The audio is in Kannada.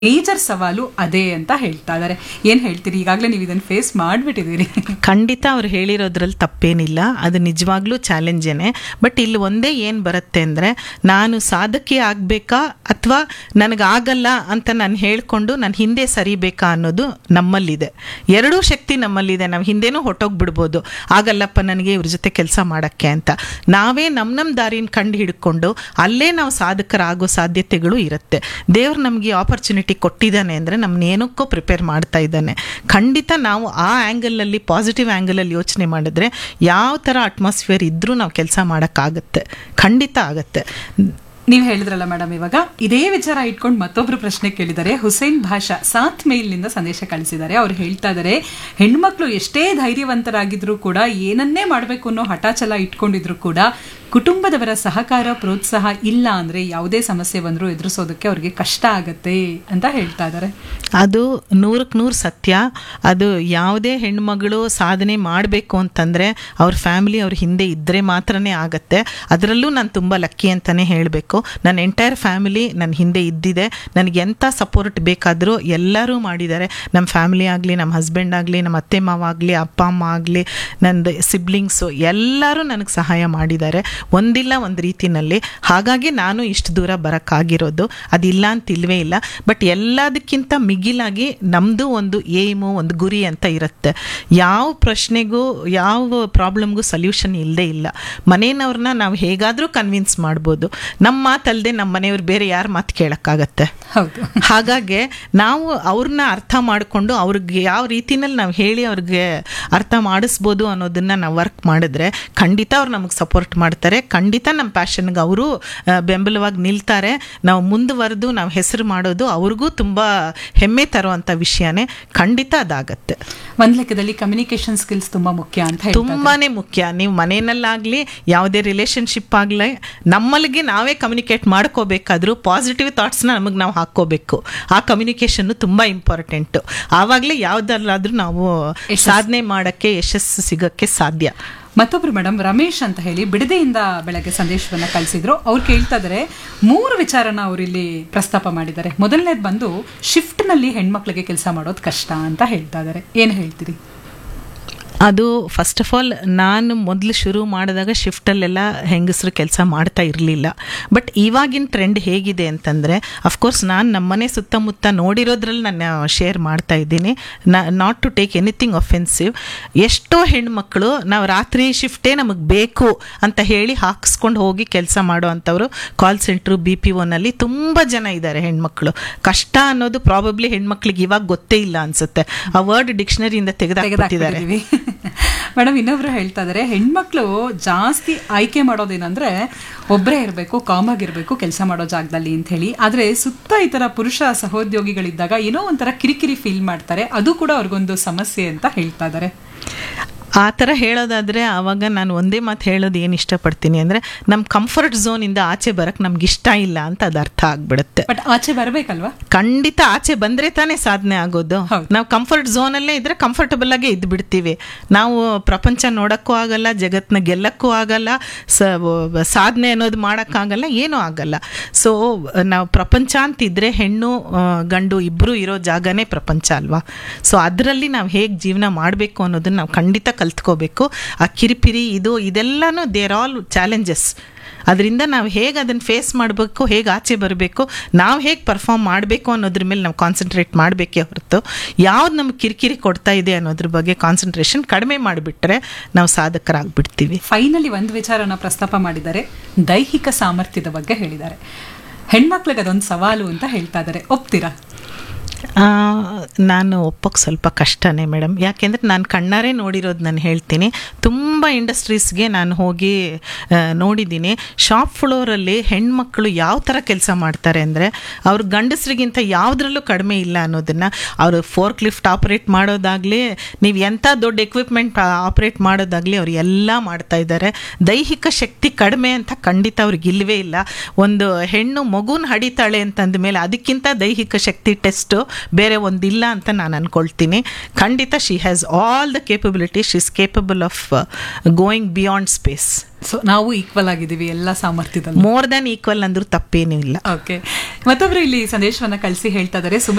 ಮೇಜರ್ ಸವಾಲು ಅದೇ ಅಂತ ಹೇಳ್ತಾ ಇದ್ದಾರೆ ಏನ್ ಹೇಳ್ತೀರಿ ಈಗಾಗಲೇ ನೀವು ಇದನ್ನ ಫೇಸ್ ಮಾಡ್ಬಿಟ್ಟಿದ್ದೀರಿ ಖಂಡಿತ ಅವ್ರು ಹೇಳಿರೋದ್ರಲ್ಲಿ ತಪ್ಪೇನಿಲ್ಲ ಅದು ನಿಜವಾಗ್ಲೂ ಚಾಲೆಂಜೇನೆ ಬಟ್ ಇಲ್ಲಿ ಒಂದೇ ಏನು ಬರುತ್ತೆ ಅಂದರೆ ನಾನು ಸಾಧಕಿ ಆಗಬೇಕಾ ಅಥವಾ ನನಗಾಗಲ್ಲ ಅಂತ ನಾನು ಹೇಳ್ಕೊಂಡು ನಾನು ಹಿಂದೆ ಸರಿಬೇಕಾ ಅನ್ನೋದು ನಮ್ಮಲ್ಲಿದೆ ಎರಡೂ ಶಕ್ತಿ ನಮ್ಮಲ್ಲಿದೆ ನಾವು ಹಿಂದೆನೂ ಹೊಟ್ಟೋಗ್ಬಿಡ್ಬೋದು ಆಗಲ್ಲಪ್ಪ ನನಗೆ ಇವ್ರ ಜೊತೆ ಕೆಲಸ ಮಾಡೋಕ್ಕೆ ಅಂತ ನಾವೇ ನಮ್ಮ ನಮ್ಮ ದಾರಿನ ಕಂಡು ಹಿಡ್ಕೊಂಡು ಅಲ್ಲೇ ನಾವು ಸಾಧಕರಾಗೋ ಸಾಧ್ಯತೆಗಳು ಇರುತ್ತೆ ದೇವ್ರು ನಮಗೆ ಆಪರ್ಚುನಿಟಿ ಕೊಟ್ಟಿದ್ದಾನೆ ಅಂದರೆ ನಮ್ಮನ್ನೇನಕ್ಕೂ ಪ್ರಿಪೇರ್ ಮಾಡ್ತಾ ಇದ್ದಾನೆ ಖಂಡಿತ ನಾವು ಆ ಆ್ಯಂಗಲಲ್ಲಿ ಪಾಸಿಟಿವ್ ಆ್ಯಂಗಲಲ್ಲಿ ಯೋಚನೆ ಮಾಡಿದ್ರೆ ಯಾವ ಥರ ಅಟ್ಮಾಸ್ಫಿಯರ್ ಇದ್ದರೂ ನಾವು ಕೆಲಸ ಮಾಡೋಕ್ಕಾಗತ್ತೆ ಖಂಡಿತ ಆಗತ್ತೆ ನೀವು ಹೇಳಿದ್ರಲ್ಲ ಮೇಡಮ್ ಇವಾಗ ಇದೇ ವಿಚಾರ ಇಟ್ಕೊಂಡು ಮತ್ತೊಬ್ರು ಪ್ರಶ್ನೆ ಕೇಳಿದ್ದಾರೆ ಹುಸೇನ್ ಭಾಷಾ ಸಾತ್ ಮೇಲ್ನಿಂದ ಸಂದೇಶ ಕಳಿಸಿದ್ದಾರೆ ಅವ್ರು ಹೇಳ್ತಾ ಇದ್ದಾರೆ ಹೆಣ್ಮಕ್ಳು ಎಷ್ಟೇ ಧೈರ್ಯವಂತರಾಗಿದ್ರು ಕೂಡ ಏನನ್ನೇ ಮಾಡಬೇಕು ಅನ್ನೋ ಹಠಾಚಲ ಇಟ್ಕೊಂಡಿದ್ರು ಕೂಡ ಕುಟುಂಬದವರ ಸಹಕಾರ ಪ್ರೋತ್ಸಾಹ ಇಲ್ಲ ಅಂದ್ರೆ ಯಾವುದೇ ಸಮಸ್ಯೆ ಬಂದರೂ ಎದುರಿಸೋದಕ್ಕೆ ಅವ್ರಿಗೆ ಕಷ್ಟ ಆಗತ್ತೆ ಅಂತ ಹೇಳ್ತಾ ಇದ್ದಾರೆ ಅದು ನೂರಕ್ಕೆ ನೂರು ಸತ್ಯ ಅದು ಯಾವುದೇ ಹೆಣ್ಮಗಳು ಸಾಧನೆ ಮಾಡಬೇಕು ಅಂತಂದರೆ ಅವ್ರ ಫ್ಯಾಮಿಲಿ ಅವ್ರ ಹಿಂದೆ ಇದ್ದರೆ ಮಾತ್ರನೇ ಆಗತ್ತೆ ಅದರಲ್ಲೂ ನಾನು ತುಂಬ ಲಕ್ಕಿ ಅಂತಲೇ ಹೇಳಬೇಕು ನನ್ನ ಎಂಟೈರ್ ಫ್ಯಾಮಿಲಿ ನನ್ನ ಹಿಂದೆ ಇದ್ದಿದೆ ನನಗೆ ಎಂಥ ಸಪೋರ್ಟ್ ಬೇಕಾದರೂ ಎಲ್ಲರೂ ಮಾಡಿದ್ದಾರೆ ನಮ್ಮ ಫ್ಯಾಮಿಲಿ ಆಗಲಿ ನಮ್ಮ ಹಸ್ಬೆಂಡ್ ಆಗಲಿ ನಮ್ಮ ಅತ್ತೆ ಮಾವ ಆಗಲಿ ಅಪ್ಪ ಅಮ್ಮ ಆಗಲಿ ನಂದು ಸಿಬ್ಲಿಂಗ್ಸು ಎಲ್ಲರೂ ನನಗೆ ಸಹಾಯ ಮಾಡಿದ್ದಾರೆ ಒಂದಿಲ್ಲ ಒಂದು ರೀತಿನಲ್ಲಿ ಹಾಗಾಗಿ ನಾನು ಇಷ್ಟು ದೂರ ಬರೋಕ್ಕಾಗಿರೋದು ಅದಿಲ್ಲ ಅಂತ ಇಲ್ವೇ ಇಲ್ಲ ಬಟ್ ಎಲ್ಲದಕ್ಕಿಂತ ಮಿಗಿಲಾಗಿ ನಮ್ಮದು ಒಂದು ಏಮು ಒಂದು ಗುರಿ ಅಂತ ಇರುತ್ತೆ ಯಾವ ಪ್ರಶ್ನೆಗೂ ಯಾವ ಪ್ರಾಬ್ಲಮ್ಗೂ ಸೊಲ್ಯೂಷನ್ ಇಲ್ಲದೇ ಇಲ್ಲ ಮನೆಯವ್ರನ್ನ ನಾವು ಹೇಗಾದರೂ ಕನ್ವಿನ್ಸ್ ಮಾಡ್ಬೋದು ನಮ್ಮ ಮಾತಲ್ಲದೆ ನಮ್ಮ ಮನೆಯವ್ರು ಬೇರೆ ಯಾರ ಮಾತು ಕೇಳೋಕ್ಕಾಗತ್ತೆ ಹೌದು ಹಾಗಾಗಿ ನಾವು ಅವ್ರನ್ನ ಅರ್ಥ ಮಾಡಿಕೊಂಡು ಅವ್ರಿಗೆ ಯಾವ ರೀತಿನಲ್ಲಿ ನಾವು ಹೇಳಿ ಅವ್ರಿಗೆ ಅರ್ಥ ಮಾಡಿಸ್ಬೋದು ಅನ್ನೋದನ್ನ ನಾವು ವರ್ಕ್ ಮಾಡಿದ್ರೆ ಖಂಡಿತ ಅವ್ರು ನಮಗೆ ಸಪೋರ್ಟ್ ಮಾಡ್ತಾರೆ ಖಂಡಿತ ನಮ್ಮ ಪ್ಯಾಷನ್ಗೆ ಅವರು ಬೆಂಬಲವಾಗಿ ನಿಲ್ತಾರೆ ನಾವು ಮುಂದುವರೆದು ನಾವು ಹೆಸರು ಮಾಡೋದು ಅವ್ರಿಗೂ ತುಂಬ ಹೆಮ್ಮೆ ತರುವಂಥ ವಿಷಯನೇ ಖಂಡಿತ ಅದಾಗತ್ತೆ ಒಂದ್ ಲೆಕ್ಕದಲ್ಲಿ ಕಮ್ಯುನಿಕೇಶನ್ ಸ್ಕಿಲ್ಸ್ ತುಂಬಾ ಮುಖ್ಯ ಅಂತ ಹೇಳ್ತಾ ಇದ್ದಾರೆ. ತುಂಬಾನೇ ಮುಖ್ಯ ನೀವು ಮನೆಯಲ್ಲಾಗಲಿ ಯಾವುದೇ ರಿಲೇಷನ್ಶಿಪ್ ಆಗಲಿ ನಮ್ಮಲ್ಲಿಗೆ ನಾವೇ ಕಮ್ಯುನಿಕೇಟ್ ಮಾಡ್ಕೋಬೇಕಾದ್ರೂ ಪಾಸಿಟಿವ್ ಥಾಟ್ಸ್ನ ನಮಗೆ ನಾವು ಹಾಕ್ಕೋಬೇಕು ಆ ಕಮ್ಯುನಿಕೇಷನ್ನು ತುಂಬ ಇಂಪಾರ್ಟೆಂಟು ಆವಾಗಲೇ ಯಾವುದಲ್ಲಾದ್ರೂ ನಾವು ಸಾಧನೆ ಮಾಡೋಕ್ಕೆ ಯಶಸ್ಸು ಸಿಗೋಕ್ಕೆ ಸಾಧ್ಯ ಮತ್ತೊಬ್ರು ಮೇಡಮ್ ರಮೇಶ್ ಅಂತ ಹೇಳಿ ಬಿಡದೆಯಿಂದ ಬೆಳಗ್ಗೆ ಸಂದೇಶವನ್ನ ಕಳಿಸಿದ್ರು ಅವ್ರು ಕೇಳ್ತಾ ಇದಾರೆ ಮೂರು ವಿಚಾರನ ಅವ್ರು ಇಲ್ಲಿ ಪ್ರಸ್ತಾಪ ಮಾಡಿದ್ದಾರೆ ಮೊದಲನೇದು ಬಂದು ಶಿಫ್ಟ್ ನಲ್ಲಿ ಹೆಣ್ಮಕ್ಳಿಗೆ ಕೆಲಸ ಮಾಡೋದು ಕಷ್ಟ ಅಂತ ಹೇಳ್ತಾ ಇದಾರೆ ಏನ್ ಹೇಳ್ತೀರಿ ಅದು ಫಸ್ಟ್ ಆಫ್ ಆಲ್ ನಾನು ಮೊದಲು ಶುರು ಮಾಡಿದಾಗ ಶಿಫ್ಟಲ್ಲೆಲ್ಲ ಹೆಂಗಸರು ಕೆಲಸ ಮಾಡ್ತಾ ಇರಲಿಲ್ಲ ಬಟ್ ಇವಾಗಿನ ಟ್ರೆಂಡ್ ಹೇಗಿದೆ ಅಂತಂದರೆ ಅಫ್ಕೋರ್ಸ್ ನಾನು ನಮ್ಮನೆ ಸುತ್ತಮುತ್ತ ನೋಡಿರೋದ್ರಲ್ಲಿ ನಾನು ಶೇರ್ ಮಾಡ್ತಾ ಇದ್ದೀನಿ not to take anything offensive ಎಷ್ಟೋ ಹೆಣ್ಮಕ್ಳು ನಾವು ರಾತ್ರಿ ಶಿಫ್ಟೇ ನಮಗೆ ಬೇಕು ಅಂತ ಹೇಳಿ ಹಾಕಿಸ್ಕೊಂಡು ಹೋಗಿ ಕೆಲಸ ಮಾಡೋ ಅಂಥವ್ರು ಕಾಲ್ ಸೆಂಟ್ರು ಬಿ ಪಿ ಒನಲ್ಲಿ ತುಂಬ ಜನ ಇದ್ದಾರೆ ಹೆಣ್ಮಕ್ಳು ಕಷ್ಟ ಅನ್ನೋದು ಪ್ರಾಬಬ್ಲಿ ಹೆಣ್ಮಕ್ಳಿಗೆ ಇವಾಗ ಗೊತ್ತೇ ಇಲ್ಲ ಅನ್ಸುತ್ತೆ ಆ ವರ್ಡ್ ಡಿಕ್ಷನರಿಯಿಂದ ತೆಗೆದಾಕ್ಬಿಟ್ಟಿದ್ದಾರೆ ತೆಗೆದಾಕ್ಬಿಟ್ಟಿದೀವಿ ಮೇಡಮ್ ಇನ್ನೊಬ್ರು ಹೇಳ್ತಾ ಇದಾರೆ ಹೆಣ್ಮಕ್ಳು ಜಾಸ್ತಿ ಆಯ್ಕೆ ಮಾಡೋದೇನಂದ್ರೆ ಒಬ್ಬರೇ ಇರಬೇಕು ಕಾಮ್ ಆಗಿರ್ಬೇಕು ಕೆಲಸ ಮಾಡೋ ಜಾಗದಲ್ಲಿ ಅಂತ ಹೇಳಿ ಆದ್ರೆ ಸುತ್ತ ಈ ತರ ಪುರುಷ ಸಹೋದ್ಯೋಗಿಗಳಿದ್ದಾಗ ಏನೋ ಒಂಥರ ಕಿರಿಕಿರಿ ಫೀಲ್ ಮಾಡ್ತಾರೆ ಅದು ಕೂಡ ಅವ್ರಿಗೊಂದು ಸಮಸ್ಯೆ ಅಂತ ಹೇಳ್ತಾ ಇದಾರೆ ಆ ಥರ ಹೇಳೋದಾದರೆ ಆವಾಗ ನಾನು ಒಂದೇ ಮಾತು ಹೇಳೋದು ಏನು ಇಷ್ಟಪಡ್ತೀನಿ ಅಂದರೆ ನಮ್ಮ ಕಂಫರ್ಟ್ ಝೋನಿಂದ ಆಚೆ ಬರೋಕ್ಕೆ ನಮ್ಗೆ ಇಷ್ಟ ಇಲ್ಲ ಅಂತ ಅದು ಅರ್ಥ ಆಗ್ಬಿಡುತ್ತೆ ಬಟ್ ಆಚೆ ಬರ್ಬೇಕಲ್ವಾ ಖಂಡಿತ ಆಚೆ ಬಂದರೆ ತಾನೇ ಸಾಧನೆ ಆಗೋದು ಹೌದು. ನಾವು ಕಂಫರ್ಟ್ ಝೋನಲ್ಲೇ ಇದ್ದರೆ ಕಂಫರ್ಟಬಲ್ ಆಗೇ ಇದ್ದು ಬಿಡ್ತೀವಿ ನಾವು ಪ್ರಪಂಚ ನೋಡೋಕ್ಕೂ ಆಗಲ್ಲ ಜಗತ್ತನ್ನ ಗೆಲ್ಲಕ್ಕೂ ಆಗಲ್ಲ ಸ ಸಾಧನೆ ಅನ್ನೋದು ಮಾಡೋಕ್ಕಾಗಲ್ಲ ಏನೂ ಆಗಲ್ಲ ಸೊ ನಾವು ಪ್ರಪಂಚ ಅಂತಿದ್ರೆ ಹೆಣ್ಣು ಆ, ಗಂಡು ಇಬ್ಬರು ಇರೋ ಜಾಗನೇ ಪ್ರಪಂಚ ಅಲ್ವಾ ಸೊ ಅದರಲ್ಲಿ ನಾವು ಹೇಗೆ ಜೀವನ ಮಾಡಬೇಕು ಅನ್ನೋದನ್ನ ನಾವು ಖಂಡಿತ ಕಲ್ತ್ಕೋಬೇಕು ಆ ಕಿರಿಪಿರಿ ಇದು ಇದೆಲ್ಲನೂ ದೇರ್ ಆಲ್ ಚಾಲೆಂಜಸ್ ಅದರಿಂದ ನಾವು ಹೇಗೆ ಅದನ್ನು ಫೇಸ್ ಮಾಡಬೇಕು ಹೇಗೆ ಆಚೆ ಬರಬೇಕು ನಾವು ಹೇಗೆ ಪರ್ಫಾರ್ಮ್ ಮಾಡಬೇಕು ಅನ್ನೋದ್ರ ಮೇಲೆ ನಾವು ಕಾನ್ಸಂಟ್ರೇಟ್ ಮಾಡಬೇಕೇ ಹೊರತು ಯಾವ್ದು ನಮ್ಗೆ ಕಿರಿಕಿರಿ ಕೊಡ್ತಾ ಇದೆ ಅನ್ನೋದ್ರ ಬಗ್ಗೆ ಕಾನ್ಸಂಟ್ರೇಷನ್ ಕಡಿಮೆ ಮಾಡಿಬಿಟ್ರೆ ನಾವು ಸಾಧಕರಾಗ್ಬಿಡ್ತೀವಿ ಫೈನಲಿ ಒಂದು ವಿಚಾರನ ಪ್ರಸ್ತಾಪ ಮಾಡಿದ್ದಾರೆ ದೈಹಿಕ ಸಾಮರ್ಥ್ಯದ ಬಗ್ಗೆ ಹೇಳಿದ್ದಾರೆ ಹೆಣ್ಮಕ್ಳಿಗೆ ಅದೊಂದು ಸವಾಲು ಅಂತ ಹೇಳ್ತಾ ಇದ್ದಾರೆ ಒಪ್ತೀರಾ ಆ, ನಾನು ಒಪ್ಪೋಕ್ಕೆ ಸ್ವಲ್ಪ ಕಷ್ಟನೇ ಮೇಡಮ್ ಯಾಕೆಂದರೆ ನಾನು ಕಣ್ಣಾರೆ ನೋಡಿರೋದು ನಾನು ಹೇಳ್ತೀನಿ ತುಂಬ ಇಂಡಸ್ಟ್ರೀಸ್ಗೆ ನಾನು ಹೋಗಿ ಆ, ನೋಡಿದ್ದೀನಿ ಶಾಪ್ ಫ್ಲೋರಲ್ಲಿ ಹೆಣ್ಮಕ್ಳು ಯಾವ ಥರ ಕೆಲಸ ಮಾಡ್ತಾರೆ ಅಂದರೆ ಅವ್ರು ಗಂಡಸರಿಗಿಂತ ಯಾವುದ್ರಲ್ಲೂ ಕಡಿಮೆ ಇಲ್ಲ ಅನ್ನೋದನ್ನು ಅವರು ಫೋರ್ಕ್ ಲಿಫ್ಟ್ ಆಪ್ರೇಟ್ ಮಾಡೋದಾಗಲಿ ನೀವು ಎಂಥ ದೊಡ್ಡ ಎಕ್ವಿಪ್ಮೆಂಟ್ ಆಪ್ರೇಟ್ ಮಾಡೋದಾಗಲಿ ಅವ್ರು ಎಲ್ಲ ಮಾಡ್ತಾ ಇದ್ದಾರೆ ದೈಹಿಕ ಶಕ್ತಿ ಕಡಿಮೆ ಅಂತ ಖಂಡಿತ ಅವ್ರಿಗೆ ಇಲ್ಲವೇ ಇಲ್ಲ ಒಂದು ಹೆಣ್ಣು ಮಗುನ ಹಡಿತಾಳೆ ಅಂತಂದ ಮೇಲೆ ಅದಕ್ಕಿಂತ ದೈಹಿಕ ಶಕ್ತಿ ಟೆಸ್ಟು ಬೇರೆ ಒಂದಿಲ್ಲ ಅಂತ ನಾನು ಅನ್ಕೊಳ್ತೀನಿ ಖಂಡಿತ she has all the capability she is capable of going beyond space so ನಾವು ಈಕ್ವಲ್ ಆಗಿದ್ದೀವಿ ಎಲ್ಲ ಸಾಮರ್ಥ್ಯದಲ್ಲಿ ಮೋರ್ ದನ್ ಈಕ್ವಲ್ ಅಂದ್ರೂ ತಪ್ಪೇನೂ ಇಲ್ಲ ಓಕೆ ಮತ್ತೊಬ್ರು ಇಲ್ಲಿ ಸಂದೇಶವನ್ನ ಕಳಿಸಿ ಹೇಳ್ತಾ ಇದ್ದಾರೆ